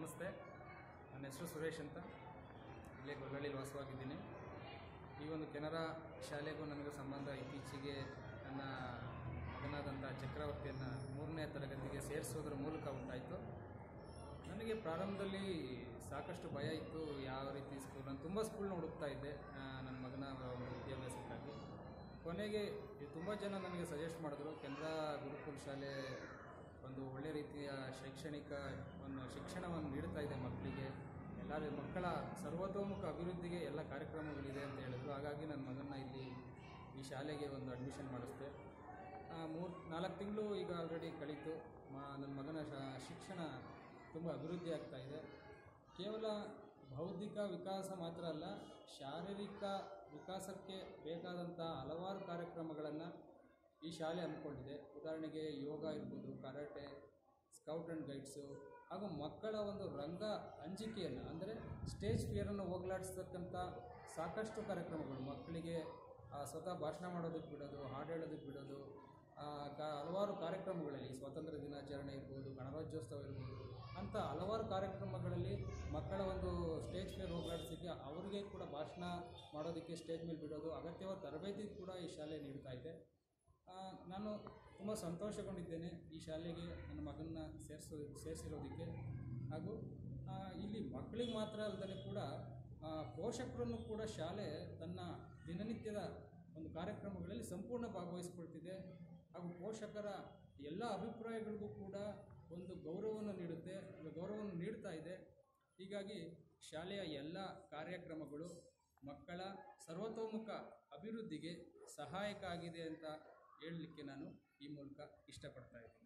ನಮಸ್ತೆ ನನ್ನ ಹೆಸರು ಸುರೇಶ್ ಅಂತ ಇಲ್ಲೇ ಗೊಲ್ಲಳ್ಳಿಲಿ ವಾಸವಾಗಿದ್ದೀನಿ ಈ ಒಂದು ಕೆನರಾ ಶಾಲೆಗೂ ನನಗೂ ಸಂಬಂಧ ಇತ್ತೀಚೆಗೆ ನನ್ನ ಮಗನಾದಂಥ ಚಕ್ರವರ್ತಿಯನ್ನು ಮೂರನೇ ತರಗತಿಗೆ ಸೇರಿಸೋದ್ರ ಮೂಲಕ ಉಂಟಾಯಿತು ನನಗೆ ಪ್ರಾರಂಭದಲ್ಲಿ ಸಾಕಷ್ಟು ಭಯ ಇತ್ತು ಯಾವ ರೀತಿ ಸ್ಕೂಲ್ ನಾನು ತುಂಬ ಸ್ಕೂಲ್ನ ಹುಡುಕ್ತಾ ಇದ್ದೆ ಆ, ನನ್ನ ಮಗನ ಒಂದು ವಿದ್ಯಾಭ್ಯಾಸಕ್ಕಾಗಿ ಕೊನೆಗೆ ತುಂಬ ಜನ ನನಗೆ ಸಜೆಸ್ಟ್ ಮಾಡಿದ್ರು ಕೆನರಾ ಗುರುಕುಲ ಶಾಲೆ ಒಂದು ಒಳ್ಳೆ ರೀತಿಯ ಶೈಕ್ಷಣಿಕ ಒಂದು ಶಿಕ್ಷಣವನ್ನು ನೀಡ್ತಾ ಇದೆ ಮಕ್ಕಳಿಗೆ ಎಲ್ಲರ ಮಕ್ಕಳ ಸರ್ವತೋಮುಖ ಅಭಿವೃದ್ಧಿಗೆ ಎಲ್ಲ ಕಾರ್ಯಕ್ರಮಗಳಿದೆ ಅಂತ ಹೇಳಿದ್ರು ಹಾಗಾಗಿ ನನ್ನ ಮಗನ ಇಲ್ಲಿ ಈ ಶಾಲೆಗೆ ಒಂದು ಅಡ್ಮಿಷನ್ ಮಾಡಿಸ್ದೆ ಮೂರು ನಾಲ್ಕು ತಿಂಗಳು ಈಗ ಆಲ್ರೆಡಿ ಕಳೀತು ಮಾ ನನ್ನ ಮಗನ ಶಾ- ಶಿಕ್ಷಣ ತುಂಬ ಅಭಿವೃದ್ಧಿ ಆಗ್ತಾ ಇದೆ ಕೇವಲ ಬೌದ್ಧಿಕ ವಿಕಾಸ ಮಾತ್ರ ಅಲ್ಲ ಶಾರೀರಿಕ ವಿಕಾಸಕ್ಕೆ ಬೇಕಾದಂಥ ಹಲವಾರು ಕಾರ್ಯಕ್ರಮಗಳನ್ನು ಈ ಶಾಲೆ ಹಮ್ಮಿಕೊಂಡಿದೆ ಉದಾಹರಣೆಗೆ ಯೋಗ ಇರ್ಬೋದು ಕರಾಟೆ ಸ್ಕೌಟ್ ಆ್ಯಂಡ್ ಗೈಡ್ಸು ಹಾಗೂ ಮಕ್ಕಳ ಒಂದು ರಂಗ ಹಂಚಿಕೆಯನ್ನು ಅಂದರೆ ಸ್ಟೇಜ್ ಫಿಯರನ್ನು ಹೋಗಲಾಡಿಸ್ತಕ್ಕಂಥ ಸಾಕಷ್ಟು ಕಾರ್ಯಕ್ರಮಗಳು ಮಕ್ಕಳಿಗೆ ಆ, ಸ್ವತಃ ಭಾಷಣ ಮಾಡೋದಕ್ಕೆ ಬಿಡೋದು ಹಾಡು ಹೇಳೋದಕ್ಕೆ ಬಿಡೋದು ಆ, ಕ ಹಲವಾರು ಕಾರ್ಯಕ್ರಮಗಳಲ್ಲಿ ಸ್ವಾತಂತ್ರ್ಯ ದಿನಾಚರಣೆ ಇರ್ಬೋದು ಗಣರಾಜ್ಯೋತ್ಸವ ಇರ್ಬೋದು ಅಂಥ ಹಲವಾರು ಕಾರ್ಯಕ್ರಮಗಳಲ್ಲಿ ಮಕ್ಕಳ ಒಂದು ಸ್ಟೇಜ್ ಫೇರ್ ಹೋಗಲಾಡಿಸೋಕ್ಕೆ ಅವರಿಗೆ ಕೂಡ ಭಾಷಣ ಮಾಡೋದಕ್ಕೆ ಸ್ಟೇಜ್ ಮೇಲೆ ಬಿಡೋದು ಅಗತ್ಯವಾದ ತರಬೇತಿ ಕೂಡ ಈ ಶಾಲೆ ನೀಡ್ತಾ ಇದೆ ಆ, ನಾನು ತುಂಬ ಸಂತೋಷಗೊಂಡಿದ್ದೇನೆ ಈ ಶಾಲೆಗೆ ನನ್ನ ಮಗನ್ನ ಸೇರಿಸೋ ಸೇರಿಸಿರೋದಕ್ಕೆ ಹಾಗೂ ಆ, ಇಲ್ಲಿ ಮಕ್ಕಳಿಗೆ ಮಾತ್ರ ಅಲ್ಲದೆ ಕೂಡ ಆ, ಪೋಷಕರನ್ನು ಕೂಡ ಶಾಲೆ ತನ್ನ ದಿನನಿತ್ಯದ ಒಂದು ಕಾರ್ಯಕ್ರಮಗಳಲ್ಲಿ ಸಂಪೂರ್ಣ ಭಾಗವಹಿಸ್ಕೊಳ್ತಿದೆ ಹಾಗೂ ಪೋಷಕರ ಎಲ್ಲ ಅಭಿಪ್ರಾಯಗಳಿಗೂ ಕೂಡ ಒಂದು ಗೌರವವನ್ನು ನೀಡುತ್ತೆ ಗೌರವವನ್ನು ನೀಡ್ತಾ ಇದೆ ಹೀಗಾಗಿ ಶಾಲೆಯ ಎಲ್ಲ ಕಾರ್ಯಕ್ರಮಗಳು ಮಕ್ಕಳ ಸರ್ವತೋಮುಖ ಅಭಿವೃದ್ಧಿಗೆ ಸಹಾಯಕ ಆಗಿದೆ ಅಂತ ಹೇಳಲಿಕ್ಕೆ ನಾನು ಈ ಮೂಲಕ ಇಷ್ಟಪಡ್ತಾ ಇದ್ದೀನಿ